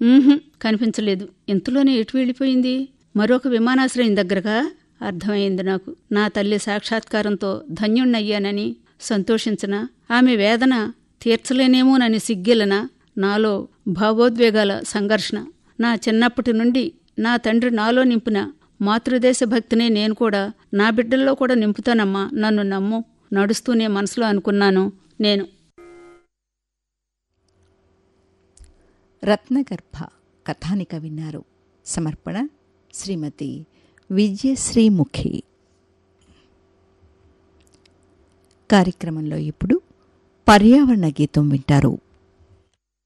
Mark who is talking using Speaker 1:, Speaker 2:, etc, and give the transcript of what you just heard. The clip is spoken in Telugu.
Speaker 1: ఊహుం, కనిపించలేదు ఇంతలోనే ఎటు వెళ్ళిపోయింది మరొక విమానాశ్రయం దగ్గరగా అర్థమైంది నాకు నా తల్లి సాక్షాత్కారంతో ధన్యుణ్ణయ్యానని సంతోషించనా ఆమె వేదన తీర్చలేనేమోనని సిగ్గిలన నాలో భావోద్వేగాల సంఘర్షణ నా చిన్నప్పటి నుండి నా తండ్రి నాలో నింపిన మాతృదేశ భక్తినే నేను కూడా నా బిడ్డల్లో కూడా నింపుతానమ్మా నన్ను నమ్ము నడుస్తూనే మనసులో అనుకున్నాను నేను
Speaker 2: రత్నగర్భ కథానిక విన్నారు సమర్పణ శ్రీమతి విజయశ్రీముఖి కార్యక్రమంలో ఇప్పుడు పర్యావరణ గీతం వింటారు